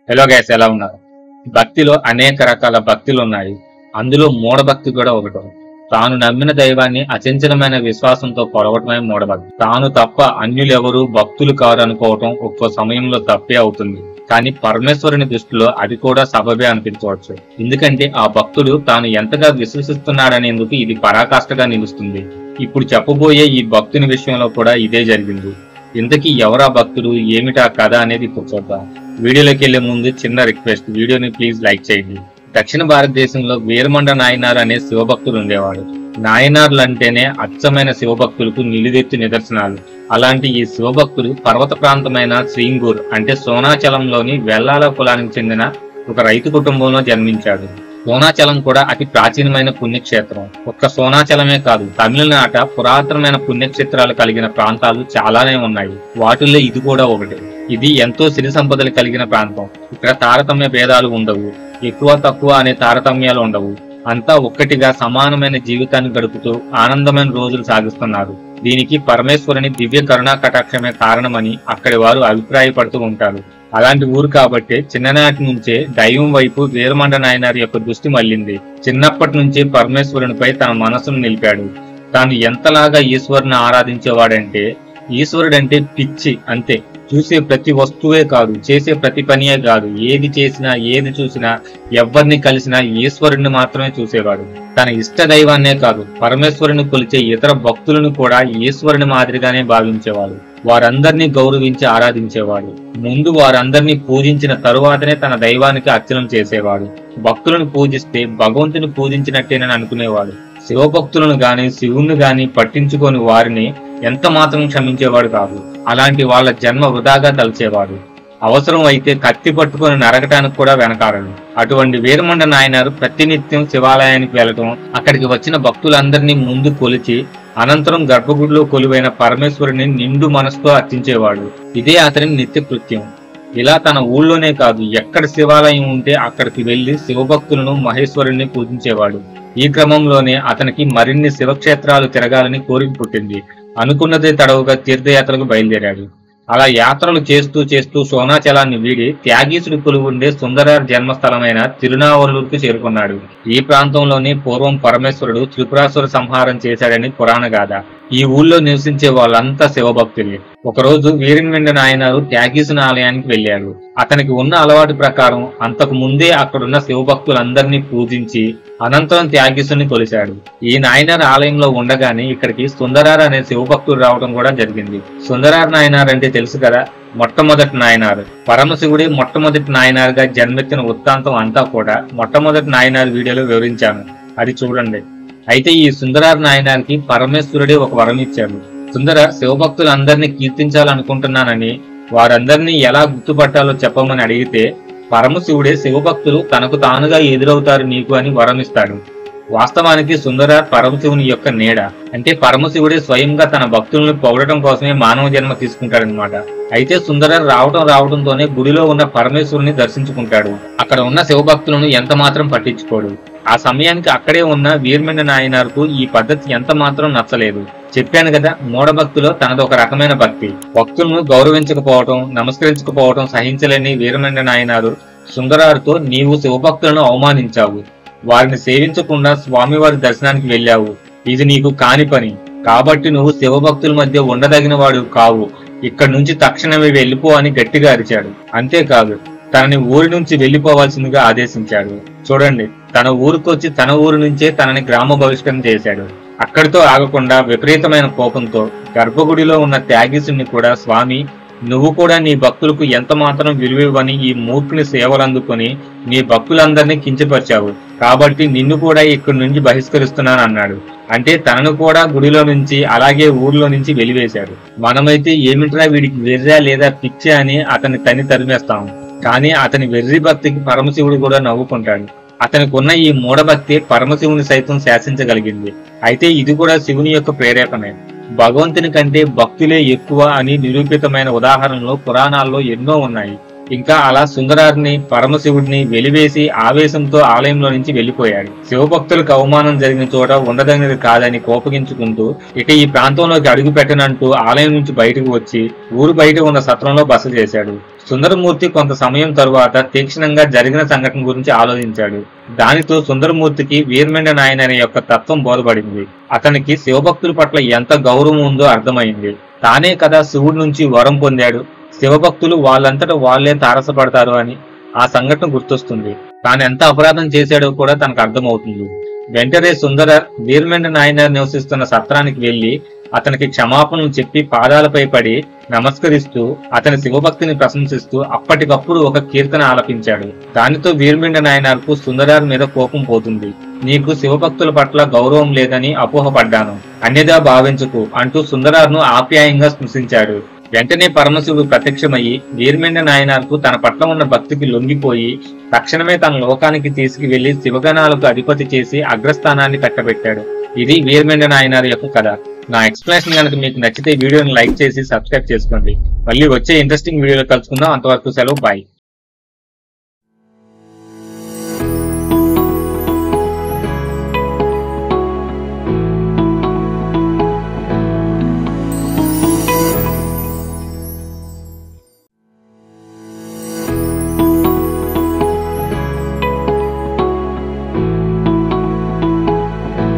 hello guys ఎలా ఉన్నారు భక్తిలో అనేక రకాల భక్తులు ఉన్నాయి అందులో మూఢభక్తి కూడా ఒకటి తాను నమ్మిన దైవాన్ని అచంచలమైన విశ్వాసంతో కొలవటమే మూఢభక్తి తాను తప్ప అన్యులెవరూ భక్తులు కారు అనుకోవటం ఒక్కో సమయంలో తప్పే అవుతుంది కానీ పరమేశ్వరుని దృష్టిలో అది కూడా సబబే అనిపించవచ్చు ఎందుకంటే ఆ భక్తుడు తాను ఎంతగా విశ్వసిస్తున్నాడనేందుకు ఇది పరాకాష్ఠగా నిలుస్తుంది ఇప్పుడు చెప్పబోయే ఈ భక్తుని విషయంలో కూడా ఇదే జరిగింది ఇంతకీ ఎవరా భక్తుడు ఏమిటా కథ అనేది ఇప్పుడు చూద్దాం వీడియోలోకి వెళ్లే ముందు చిన్న రిక్వెస్ట్ వీడియోని ప్లీజ్ లైక్ చేయండి దక్షిణ భారతదేశంలో వీరమండ నాయనార్ అనే శివభక్తుడు ఉండేవాడు నాయనార్లు అంటేనే అచ్చమైన శివభక్తులకు నిలుదెత్తి నిదర్శనాలు అలాంటి ఈ శివభక్తుడు పర్వత ప్రాంతమైన శ్రీంగూర్ అంటే సోనాచలంలోని వెల్లాల కులానికి చెందిన ఒక రైతు కుటుంబంలో జన్మించాడు సోనాచలం కూడా అతి ప్రాచీనమైన పుణ్యక్షేత్రం ఒక్క సోనాచలమే కాదు తమిళనాట పురాతనమైన పుణ్యక్షేత్రాలు కలిగిన ప్రాంతాలు చాలానే ఉన్నాయి వాటిల్లో ఇది కూడా ఒకటి ఇది ఎంతో సిరి సంపదలు కలిగిన ప్రాంతం ఇక్కడ తారతమ్య భేదాలు ఉండవు ఎక్కువ తక్కువ అనే తారతమ్యాలు ఉండవు అంతా ఒక్కటిగా సమానమైన జీవితాన్ని గడుపుతూ ఆనందమైన రోజులు సాగిస్తున్నారు దీనికి పరమేశ్వరుని దివ్య కరుణా కటాక్షమే కారణమని అక్కడి వారు అభిప్రాయపడుతూ ఉంటారు అలాంటి ఊరు కాబట్టి చిన్ననాటి నుంచే దైవం వైపు వీరమండ నాయనారి యొక్క దృష్టి మళ్ళింది చిన్నప్పటి నుంచి పరమేశ్వరునిపై తన మనసును నిలిపాడు తాను ఎంతలాగా ఈశ్వరుని ఆరాధించేవాడంటే ఈశ్వరుడంటే పిచ్చి అంతే చూసే ప్రతి వస్తువే కాదు చేసే ప్రతి పనియే కాదు ఏది చేసినా ఏది చూసినా ఎవరిని కలిసినా ఈశ్వరుణ్ణి మాత్రమే చూసేవాడు తన ఇష్ట దైవాన్నే కాదు పరమేశ్వరుని కొలిచే ఇతర భక్తులను కూడా ఈశ్వరుని మాదిరిగానే భావించేవాడు వారందరినీ గౌరవించి ఆరాధించేవాడు ముందు వారందరినీ పూజించిన తరువాతనే తన దైవానికి అర్చనం చేసేవాడు భక్తులను పూజిస్తే భగవంతుని పూజించినట్టేనని అనుకునేవాడు శివభక్తులను గాని శివుణ్ణి గాని పట్టించుకొని వారిని ఎంత మాత్రం క్షమించేవాడు కాదు అలాంటి వాళ్ళ జన్మ వృధాగా తలచేవాడు అవసరం అయితే కత్తి పట్టుకొని నరకటానికి కూడా వెనకాడడు అటువంటి వీరమండ నాయనారు ప్రతినిత్యం శివాలయానికి వెళ్ళటం అక్కడికి వచ్చిన భక్తులందరినీ ముందు కొలిచి అనంతరం గర్భగుడిలో కొలువైన పరమేశ్వరుని నిండు మనసుతో అర్చించేవాడు ఇదే అతని నిత్య కృత్యం ఇలా తన ఊళ్ళోనే కాదు ఎక్కడ శివాలయం ఉంటే అక్కడికి వెళ్లి శివభక్తులను మహేశ్వరుని పూజించేవాడు ఈ క్రమంలోనే అతనికి మరిన్ని శివక్షేత్రాలు తిరగాలని కోరిక పుట్టింది అనుకున్నదే తడవుగా తీర్థయాత్రకు బయలుదేరాడు అలా యాత్రలు చేస్తూ చేస్తూ సోనాచలాన్ని వీడి త్యాగీసుడి కొలువుండే సుందరార్ జన్మస్థలమైన తిరునావల్లూరుకు చేరుకున్నాడు ఈ ప్రాంతంలోనే పూర్వం పరమేశ్వరుడు త్రిపురాసుర సంహారం చేశాడని పురాణ గాథ ఈ ఊళ్ళో నివసించే వాళ్ళంతా శివభక్తులే ఒకరోజు వీరిన్వెండ నాయనారు త్యాగీసుని ఆలయానికి వెళ్లారు అతనికి ఉన్న అలవాటు ప్రకారం అంతకు ముందే అక్కడున్న శివభక్తులందరినీ పూజించి అనంతరం త్యాగీసుని కొలిశాడు ఈ నాయనార్ ఆలయంలో ఉండగానే ఇక్కడికి సుందరార్ అనే శివభక్తుడు రావడం కూడా జరిగింది సుందరార్ నాయనార్ అంటే తెలుసు కదా మొట్టమొదటి నాయనారు పరమశివుడి మొట్టమొదటి నాయనారుగా జన్మెత్తిన వృత్తాంతం అంతా కూడా మొట్టమొదటి నాయనారు వీడియోలో వివరించాను అది చూడండి అయితే ఈ సుందరార్ నాయనారికి పరమేశ్వరుడే ఒక వరం ఇచ్చాడు సుందర శివభక్తులందరినీ కీర్తించాలనుకుంటున్నానని వారందరినీ ఎలా గుర్తుపట్టాలో చెప్పమని అడిగితే పరమశివుడే శివభక్తులు తనకు తానుగా ఎదురవుతారు నీకు అని వరమిస్తాడు వాస్తవానికి సుందర పరమశివుని యొక్క నీడ అంటే పరమశివుడే స్వయంగా తన భక్తులను పొగడటం కోసమే మానవ జన్మ తీసుకుంటాడనమాట అయితే సుందర రావటం రావడంతోనే గుడిలో ఉన్న పరమేశ్వరుని దర్శించుకుంటాడు అక్కడ ఉన్న శివభక్తులను ఎంత మాత్రం పట్టించుకోడు ఆ సమయానికి అక్కడే ఉన్న వీరమండ నాయనార్కు ఈ పద్ధతి ఎంత మాత్రం నచ్చలేదు చెప్పాను కదా మూఢభక్తిలో తనది ఒక రకమైన భక్తి భక్తులను గౌరవించకపోవటం నమస్కరించకపోవటం సహించలేని వీరమండ నాయనారు సుందరారుతో నీవు శివభక్తులను అవమానించావు వారిని సేవించకుండా స్వామివారి దర్శనానికి వెళ్ళావు ఇది నీకు కాని పని కాబట్టి నువ్వు శివభక్తుల మధ్య ఉండదగిన వాడు కావు ఇక్కడి నుంచి తక్షణమే వెళ్ళిపో అని గట్టిగా అరిచాడు అంతేకాదు తనని ఊరి నుంచి వెళ్లిపోవాల్సిందిగా ఆదేశించాడు చూడండి తన ఊరికొచ్చి తన ఊరి నుంచే తనని గ్రామ బహిష్కరణ చేశాడు అక్కడితో ఆగకుండా విపరీతమైన కోపంతో గర్భగుడిలో ఉన్న త్యాగీసుని కూడా స్వామి నువ్వు కూడా నీ భక్తులకు ఎంత మాత్రం విలువివ్వని ఈ మూర్ఖుని సేవలు అందుకొని నీ భక్తులందరినీ కించపరిచావు కాబట్టి నిన్ను కూడా ఇక్కడి నుంచి బహిష్కరిస్తున్నాను అన్నాడు అంటే తనను కూడా గుడిలో నుంచి అలాగే ఊర్లో నుంచి వెలివేశాడు మనమైతే ఏమిట్రా వీడికి వెర్రా లేదా పిచ్చా అని అతన్ని తని తరిమేస్తాం కానీ అతని వెర్రి భక్తికి పరమశివుడు కూడా నవ్వుకుంటాడు అతనికి ఉన్న ఈ మూఢభక్తి పరమశివుని సైతం శాసించగలిగింది అయితే ఇది కూడా శివుని యొక్క ప్రేరేపణే భగవంతుని కంటే భక్తులే ఎక్కువ అని నిరూపితమైన ఉదాహరణలు పురాణాల్లో ఎన్నో ఉన్నాయి ఇంకా అలా సుందరారిని పరమశివుడిని వెలివేసి ఆవేశంతో ఆలయంలో నుంచి వెళ్లిపోయాడు శివభక్తులకు అవమానం జరిగిన చోట ఉండదగినది కాదని కోపగించుకుంటూ ఇక ఈ ప్రాంతంలోకి అడుగు పెట్టనంటూ ఆలయం నుంచి బయటకు వచ్చి ఊరు బయట ఉన్న సత్రంలో బస చేశాడు సుందరమూర్తి కొంత సమయం తరువాత తీక్షణంగా జరిగిన సంఘటన గురించి ఆలోచించాడు దానితో సుందరమూర్తికి వీరమెండ నాయన యొక్క తత్వం బోధపడింది అతనికి శివభక్తుల పట్ల ఎంత గౌరవం ఉందో అర్థమైంది తానే కదా శివుడి నుంచి వరం పొందాడు శివభక్తులు వాళ్ళంతట వాళ్లే తారసపడతారు అని ఆ సంఘటన గుర్తొస్తుంది తాను ఎంత అపరాధం చేశాడో కూడా తనకు అర్థమవుతుంది వెంటనే సుందర వీరమెండ నాయన నివసిస్తున్న సత్రానికి వెళ్లి అతనికి క్షమాపణలు చెప్పి పాదాలపై పడి నమస్కరిస్తూ అతని శివభక్తిని ప్రశంసిస్తూ అప్పటికప్పుడు ఒక కీర్తన ఆలపించాడు దానితో వీరమిండ నాయనార్కు సుందరార్ మీద కోపం పోతుంది నీకు శివభక్తుల పట్ల గౌరవం లేదని అపోహపడ్డాను అన్యదా భావించుకు అంటూ సుందరార్ను ఆప్యాయంగా స్పృశించాడు వెంటనే పరమశివుడు ప్రత్యక్షమయ్యి వీరమెండ నాయనార్కు తన పట్ల ఉన్న భక్తికి లొంగిపోయి తక్షణమే తన లోకానికి తీసుకువెళ్లి శివగణాలకు అధిపతి చేసి అగ్రస్థానాన్ని కట్టబెట్టాడు ఇది వీరమెండ నాయనార్ యొక్క కథ నా ఎక్స్ప్లెనేషన్ కనుక మీకు నచ్చితే వీడియోని లైక్ చేసి సబ్స్క్రైబ్ చేసుకోండి మళ్ళీ వచ్చే ఇంట్రెస్టింగ్ వీడియోలో కలుసుకుందాం అంతవరకు సెలవు బాయ్